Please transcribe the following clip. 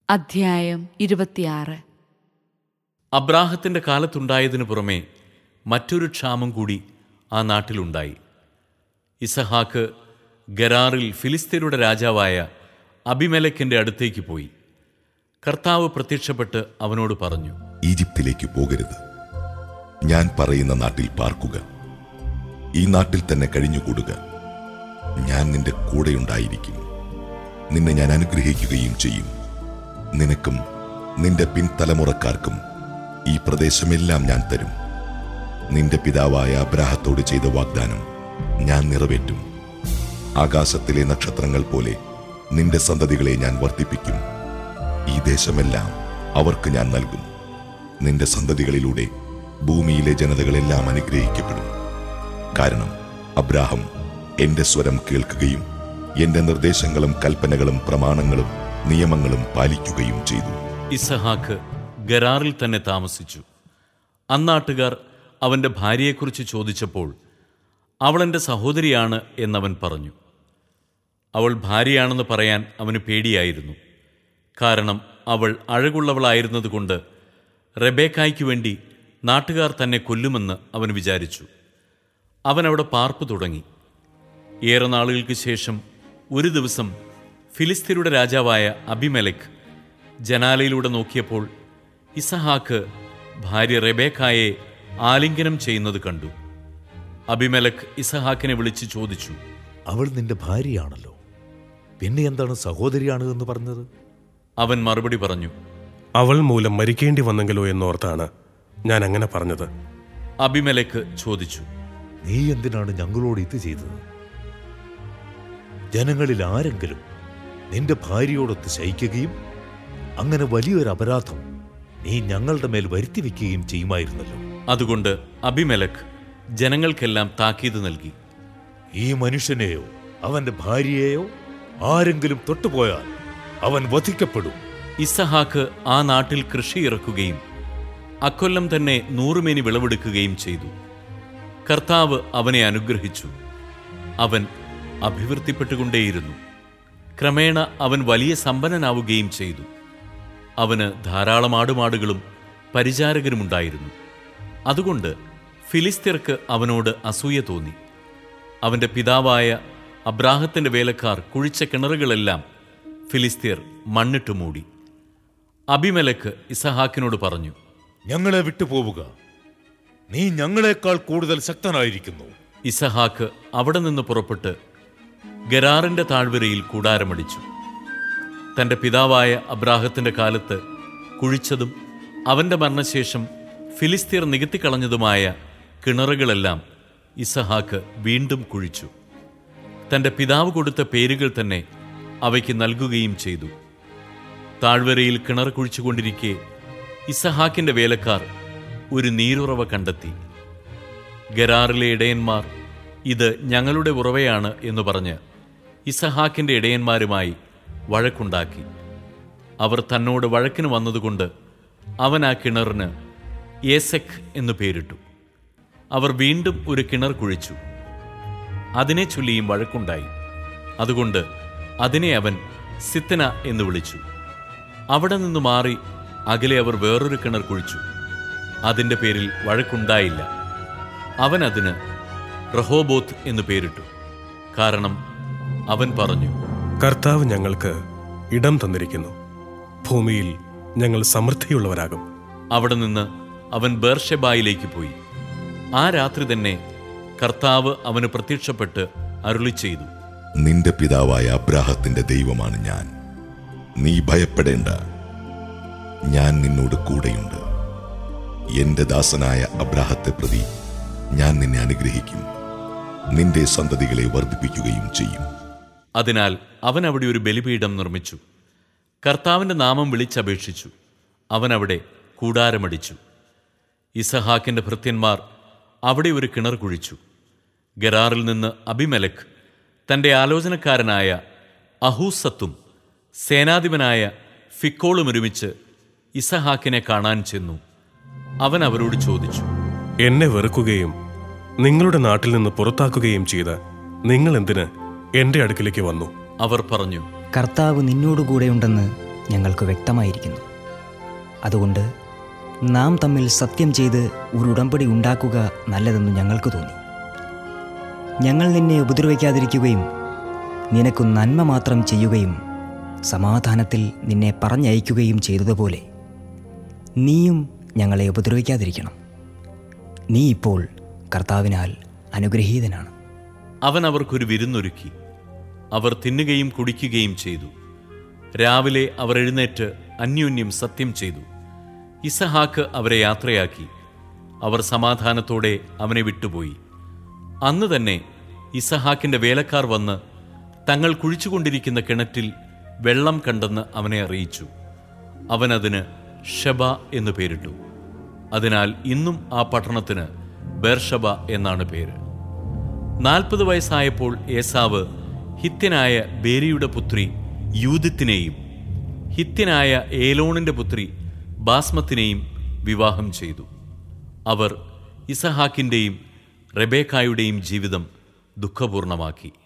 അധ്യായം ഇരുപത്തിയാറ് അബ്രാഹത്തിന്റെ കാലത്തുണ്ടായതിനു പുറമെ മറ്റൊരു ക്ഷാമം കൂടി ആ നാട്ടിലുണ്ടായി ഇസഹാക്ക് ഗരാറിൽ ഫിലിസ്തീനയുടെ രാജാവായ അബിമലക്കിന്റെ അടുത്തേക്ക് പോയി കർത്താവ് പ്രത്യക്ഷപ്പെട്ട് അവനോട് പറഞ്ഞു ഈജിപ്തിലേക്ക് പോകരുത് ഞാൻ പറയുന്ന നാട്ടിൽ പാർക്കുക ഈ നാട്ടിൽ തന്നെ കഴിഞ്ഞുകൂടുക ഞാൻ നിന്റെ കൂടെയുണ്ടായിരിക്കും നിന്നെ ഞാൻ അനുഗ്രഹിക്കുകയും ചെയ്യും നിനക്കും നിന്റെ പിൻതലമുറക്കാർക്കും ഈ പ്രദേശമെല്ലാം ഞാൻ തരും നിന്റെ പിതാവായ അബ്രാഹത്തോട് ചെയ്ത വാഗ്ദാനം ഞാൻ നിറവേറ്റും ആകാശത്തിലെ നക്ഷത്രങ്ങൾ പോലെ നിന്റെ സന്തതികളെ ഞാൻ വർദ്ധിപ്പിക്കും ഈ ദേശമെല്ലാം അവർക്ക് ഞാൻ നൽകും നിന്റെ സന്തതികളിലൂടെ ഭൂമിയിലെ ജനതകളെല്ലാം അനുഗ്രഹിക്കപ്പെടും കാരണം അബ്രാഹം എന്റെ സ്വരം കേൾക്കുകയും എന്റെ നിർദ്ദേശങ്ങളും കൽപ്പനകളും പ്രമാണങ്ങളും നിയമങ്ങളും പാലിക്കുകയും ചെയ്തു ഇസഹാക്ക് ഗരാറിൽ തന്നെ താമസിച്ചു അന്നാട്ടുകാർ അവന്റെ ഭാര്യയെക്കുറിച്ച് ചോദിച്ചപ്പോൾ അവൾ എൻ്റെ സഹോദരിയാണ് എന്നവൻ പറഞ്ഞു അവൾ ഭാര്യയാണെന്ന് പറയാൻ അവന് പേടിയായിരുന്നു കാരണം അവൾ അഴകുള്ളവളായിരുന്നതുകൊണ്ട് റെബേക്കായ്ക്ക് വേണ്ടി നാട്ടുകാർ തന്നെ കൊല്ലുമെന്ന് അവൻ വിചാരിച്ചു അവൻ അവിടെ പാർപ്പ് തുടങ്ങി ഏറെ നാളുകൾക്ക് ശേഷം ഒരു ദിവസം ഫിലിസ്തീനയുടെ രാജാവായ അബിമെലക് ജനാലയിലൂടെ നോക്കിയപ്പോൾ ഇസഹാക്ക് ഭാര്യ റെബേക്കായെ ആലിംഗനം ചെയ്യുന്നത് കണ്ടു അബിമെലക് ഇസഹാക്കിനെ വിളിച്ച് ചോദിച്ചു അവൾ നിന്റെ ഭാര്യയാണല്ലോ പിന്നെ എന്താണ് സഹോദരിയാണ് എന്ന് പറഞ്ഞത് അവൻ മറുപടി പറഞ്ഞു അവൾ മൂലം മരിക്കേണ്ടി വന്നെങ്കിലോ എന്നോർത്താണ് ഞാൻ അങ്ങനെ പറഞ്ഞത് അബിമെലക്ക് ചോദിച്ചു നീ എന്തിനാണ് ഞങ്ങളോട് ഇത് ചെയ്തത് ജനങ്ങളിൽ ആരെങ്കിലും നിന്റെ ഭാര്യയോടൊത്ത് ശയിക്കുകയും അങ്ങനെ വലിയൊരു അപരാധം നീ ഞങ്ങളുടെ മേൽ വരുത്തി വെക്കുകയും ചെയ്യുമായിരുന്നല്ലോ അതുകൊണ്ട് അബിമെലക് ജനങ്ങൾക്കെല്ലാം താക്കീത് നൽകി ഈ മനുഷ്യനെയോ അവന്റെ ഭാര്യയെയോ ആരെങ്കിലും തൊട്ടുപോയാൽ അവൻ വധിക്കപ്പെടും ഇസഹാക്ക് ആ നാട്ടിൽ കൃഷി ഇറക്കുകയും അക്കൊല്ലം തന്നെ നൂറുമേനി വിളവെടുക്കുകയും ചെയ്തു കർത്താവ് അവനെ അനുഗ്രഹിച്ചു അവൻ അഭിവൃദ്ധിപ്പെട്ടുകൊണ്ടേയിരുന്നു ക്രമേണ അവൻ വലിയ സമ്പന്നനാവുകയും ചെയ്തു അവന് ധാരാളം ആടുമാടുകളും പരിചാരകരുമുണ്ടായിരുന്നു അതുകൊണ്ട് ഫിലിസ്തീർക്ക് അവനോട് അസൂയ തോന്നി അവന്റെ പിതാവായ അബ്രാഹത്തിന്റെ വേലക്കാർ കുഴിച്ച കിണറുകളെല്ലാം ഫിലിസ്തീർ മണ്ണിട്ട് മൂടി അബിമലക്ക് ഇസഹാക്കിനോട് പറഞ്ഞു ഞങ്ങളെ വിട്ടുപോവുക നീ ഞങ്ങളെക്കാൾ കൂടുതൽ ശക്തനായിരിക്കുന്നു ഇസഹാക്ക് അവിടെ നിന്ന് പുറപ്പെട്ട് ഗരാറിന്റെ താഴ്വരയിൽ കൂടാരമടിച്ചു തന്റെ പിതാവായ അബ്രാഹത്തിന്റെ കാലത്ത് കുഴിച്ചതും അവന്റെ മരണശേഷം ഫിലിസ്തീർ നികത്തിക്കളഞ്ഞതുമായ കിണറുകളെല്ലാം ഇസഹാക്ക് വീണ്ടും കുഴിച്ചു തന്റെ പിതാവ് കൊടുത്ത പേരുകൾ തന്നെ അവയ്ക്ക് നൽകുകയും ചെയ്തു താഴ്വരയിൽ കിണർ കുഴിച്ചുകൊണ്ടിരിക്കെ ഇസഹാക്കിന്റെ വേലക്കാർ ഒരു നീരുറവ കണ്ടെത്തി ഗരാറിലെ ഇടയന്മാർ ഇത് ഞങ്ങളുടെ ഉറവയാണ് എന്ന് പറഞ്ഞ് ഇസഹാക്കിന്റെ ഇടയന്മാരുമായി വഴക്കുണ്ടാക്കി അവർ തന്നോട് വഴക്കിന് വന്നതുകൊണ്ട് അവൻ ആ കിണറിന് ഏസെക് എന്നു പേരിട്ടു അവർ വീണ്ടും ഒരു കിണർ കുഴിച്ചു അതിനെ ചൊല്ലിയും വഴക്കുണ്ടായി അതുകൊണ്ട് അതിനെ അവൻ സിത്തന എന്ന് വിളിച്ചു അവിടെ നിന്ന് മാറി അകലെ അവർ വേറൊരു കിണർ കുഴിച്ചു അതിന്റെ പേരിൽ വഴക്കുണ്ടായില്ല അവൻ അതിന് റഹോബോത്ത് എന്ന് പേരിട്ടു കാരണം അവൻ പറഞ്ഞു കർത്താവ് ഞങ്ങൾക്ക് ഇടം തന്നിരിക്കുന്നു ഭൂമിയിൽ ഞങ്ങൾ സമൃദ്ധിയുള്ളവരാകും അവിടെ നിന്ന് അവൻ ബേർഷെബായിലേക്ക് പോയി ആ രാത്രി തന്നെ കർത്താവ് അവന് പ്രത്യക്ഷപ്പെട്ട് അരുളി ചെയ്തു നിന്റെ പിതാവായ അബ്രാഹത്തിന്റെ ദൈവമാണ് ഞാൻ നീ ഭയപ്പെടേണ്ട ഞാൻ നിന്നോട് കൂടെയുണ്ട് എന്റെ ദാസനായ അബ്രാഹത്തെ പ്രതി ഞാൻ നിന്നെ അനുഗ്രഹിക്കും നിന്റെ സന്തതികളെ വർദ്ധിപ്പിക്കുകയും ചെയ്യും അതിനാൽ അവൻ അവിടെ ഒരു ബലിപീഠം നിർമ്മിച്ചു കർത്താവിന്റെ നാമം വിളിച്ചപേക്ഷിച്ചു അവൻ അവിടെ കൂടാരമടിച്ചു ഇസഹാക്കിന്റെ ഭൃത്യന്മാർ അവിടെ ഒരു കിണർ കുഴിച്ചു ഗരാറിൽ നിന്ന് അബിമലക് തന്റെ ആലോചനക്കാരനായ അഹൂസത്തും സേനാധിപനായ ഫിക്കോളും ഒരുമിച്ച് ഇസഹാക്കിനെ കാണാൻ ചെന്നു അവൻ അവരോട് ചോദിച്ചു എന്നെ വെറുക്കുകയും നിങ്ങളുടെ നാട്ടിൽ നിന്ന് പുറത്താക്കുകയും ചെയ്ത് നിങ്ങൾ എന്തിന് എന്റെ അടുക്കിലേക്ക് വന്നു അവർ പറഞ്ഞു കർത്താവ് നിന്നോടുകൂടെയുണ്ടെന്ന് ഞങ്ങൾക്ക് വ്യക്തമായിരിക്കുന്നു അതുകൊണ്ട് നാം തമ്മിൽ സത്യം ചെയ്ത് ഒരു ഉടമ്പടി ഉണ്ടാക്കുക നല്ലതെന്ന് ഞങ്ങൾക്ക് തോന്നി ഞങ്ങൾ നിന്നെ ഉപദ്രവിക്കാതിരിക്കുകയും നിനക്ക് നന്മ മാത്രം ചെയ്യുകയും സമാധാനത്തിൽ നിന്നെ പറഞ്ഞയക്കുകയും ചെയ്തതുപോലെ നീയും ഞങ്ങളെ ഉപദ്രവിക്കാതിരിക്കണം നീ ഇപ്പോൾ കർത്താവിനാൽ അനുഗ്രഹീതനാണ് അവൻ അവർക്കൊരു വിരുന്നൊരുക്കി അവർ തിന്നുകയും കുടിക്കുകയും ചെയ്തു രാവിലെ അവർ എഴുന്നേറ്റ് അന്യോന്യം സത്യം ചെയ്തു ഇസഹാക്ക് അവരെ യാത്രയാക്കി അവർ സമാധാനത്തോടെ അവനെ വിട്ടുപോയി അന്ന് തന്നെ ഇസഹാക്കിന്റെ വേലക്കാർ വന്ന് തങ്ങൾ കുഴിച്ചുകൊണ്ടിരിക്കുന്ന കിണറ്റിൽ വെള്ളം കണ്ടെന്ന് അവനെ അറിയിച്ചു അവനതിന് ഷബ എന്ന് പേരിട്ടു അതിനാൽ ഇന്നും ആ പട്ടണത്തിന് ബേർഷബ എന്നാണ് പേര് നാൽപ്പത് വയസ്സായപ്പോൾ ഏസാവ് ഹിത്യനായ ബേരിയുടെ പുത്രി യൂതിത്തിനെയും ഹിത്യനായ ഏലോണിന്റെ പുത്രി ബാസ്മത്തിനെയും വിവാഹം ചെയ്തു അവർ ഇസഹാക്കിന്റെയും റെബേക്കായുടെയും ജീവിതം ദുഃഖപൂർണമാക്കി